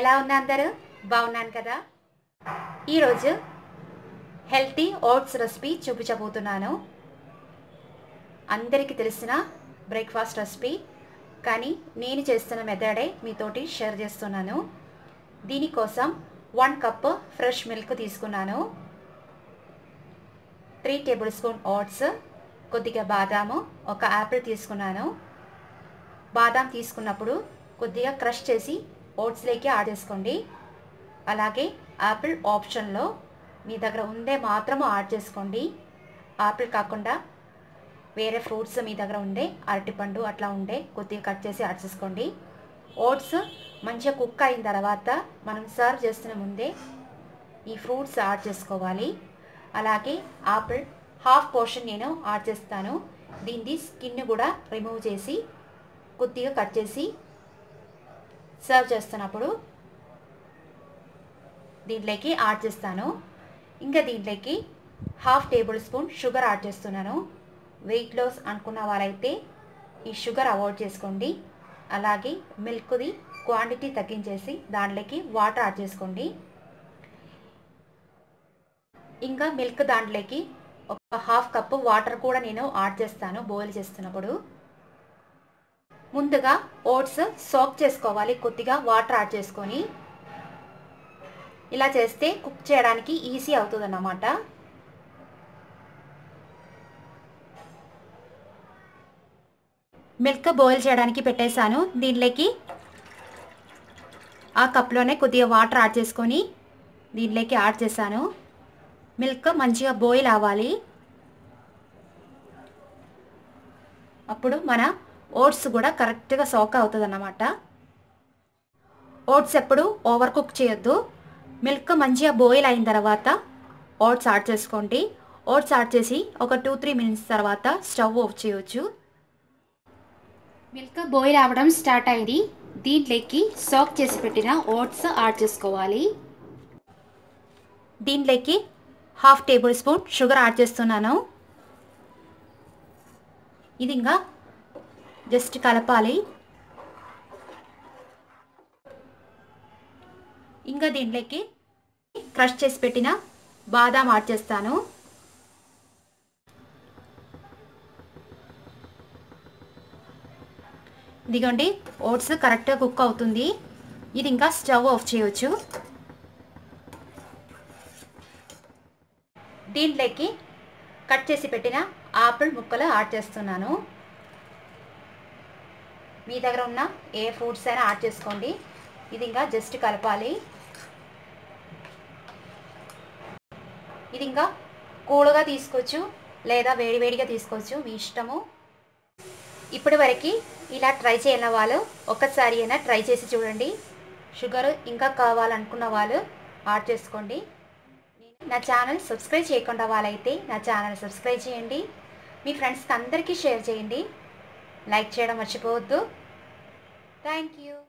ఎలా ఉన్నా అందరూ బాగున్నాను కదా ఈరోజు హెల్తీ ఓట్స్ రెసిపీ చూపించబోతున్నాను అందరికీ తెలిసిన బ్రేక్ఫాస్ట్ రెసిపీ కానీ నేను చేస్తున్న మెథడే మీతోటి షేర్ చేస్తున్నాను దీనికోసం వన్ కప్ ఫ్రెష్ మిల్క్ తీసుకున్నాను త్రీ టేబుల్ స్పూన్ ఓట్స్ కొద్దిగా బాదాము ఒక యాపిల్ తీసుకున్నాను బాదాం తీసుకున్నప్పుడు కొద్దిగా క్రష్ చేసి ఓట్స్లోకి యాడ్ చేసుకోండి అలాగే యాపిల్ ఆప్షన్లో మీ దగ్గర ఉండే మాత్రము యాడ్ చేసుకోండి యాపిల్ కాకుండా వేరే ఫ్రూట్స్ మీ దగ్గర ఉండే అరటిపండు అట్లా ఉండే కొద్దిగా కట్ చేసి యాడ్ చేసుకోండి ఓట్స్ మంచిగా కుక్ అయిన తర్వాత మనం సర్వ్ చేస్తున్న ముందే ఈ ఫ్రూట్స్ యాడ్ చేసుకోవాలి అలాగే ఆపిల్ హాఫ్ పోర్షన్ నేను యాడ్ చేస్తాను దీన్ని స్కిన్ కూడా రిమూవ్ చేసి కొద్దిగా కట్ చేసి సర్వ్ చేస్తున్నప్పుడు దీంట్లోకి యాడ్ చేస్తాను ఇంకా దీంట్లోకి half tablespoon sugar add చేస్తున్నాను వెయిట్ లాస్ అనుకున్న వాళ్ళైతే ఈ షుగర్ అవాయిడ్ చేసుకోండి అలాగే మిల్క్ది క్వాంటిటీ తగ్గించేసి దాంట్లోకి వాటర్ యాడ్ చేసుకోండి ఇంకా మిల్క్ దాంట్లోకి ఒక హాఫ్ కప్పు వాటర్ కూడా నేను యాడ్ చేస్తాను బాయిల్ చేస్తున్నప్పుడు ముందుగా ఓట్స్ సోక్ చేసుకోవాలి కొద్దిగా వాటర్ యాడ్ చేసుకొని ఇలా చేస్తే కుక్ చేయడానికి ఈజీ అవుతుంది అన్నమాట మిల్క్ బాయిల్ చేయడానికి పెట్టేశాను దీంట్లోకి ఆ కప్లోనే కొద్దిగా వాటర్ యాడ్ చేసుకొని దీంట్లోకి యాడ్ చేశాను మిల్క్ మంచిగా బాయిల్ అవ్వాలి అప్పుడు మన ఓట్స్ కూడా కరెక్ట్గా సోక్ అవుతుంది అన్నమాట ఓట్స్ ఎప్పుడు ఓవర్ కుక్ చేయొద్దు మిల్క్ మంచిగా బాయిల్ అయిన తర్వాత ఓట్స్ యాడ్ చేసుకోండి ఓట్స్ యాడ్ చేసి ఒక టూ త్రీ మినిట్స్ తర్వాత స్టవ్ ఆఫ్ చేయొచ్చు మిల్క్ బాయిల్ అవ్వడం స్టార్ట్ అయింది దీంట్లోకి సోక్ చేసి పెట్టిన ఓట్స్ యాడ్ చేసుకోవాలి దీంట్లోకి half tablespoon sugar add చేస్తున్నాను ఇది ఇంకా జస్ట్ కలపాలి ఇంకా దీంట్లోకి క్రష్ చేసి పెట్టిన బాదాం యాడ్ చేస్తాను ఇదిగోండి ఓట్స్ కరెక్ట్గా కుక్ అవుతుంది ఇది ఇంకా స్టవ్ ఆఫ్ చేయవచ్చు దీంట్లోకి కట్ చేసి పెట్టిన ఆపిల్ ముక్కలు యాడ్ చేస్తున్నాను మీ దగ్గర ఉన్న ఏ ఫ్రూట్స్ అయినా యాడ్ చేసుకోండి ఇది ఇంకా జస్ట్ కలపాలి ఇది ఇంకా కూల్గా తీసుకోవచ్చు లేదా వేడివేడిగా తీసుకోవచ్చు మీ ఇష్టము ఇప్పటి వరకు ఇలా ట్రై చేయని వాళ్ళు ఒక్కసారి అయినా ట్రై చేసి చూడండి షుగర్ ఇంకా కావాలనుకున్న వాళ్ళు యాడ్ చేసుకోండి నా ఛానల్ సబ్స్క్రైబ్ చేయకుండా వాళ్ళైతే నా ఛానల్ సబ్స్క్రైబ్ చేయండి మీ ఫ్రెండ్స్కి అందరికీ షేర్ చేయండి లైక్ చేయడం మర్చిపోవద్దు థ్యాంక్ యూ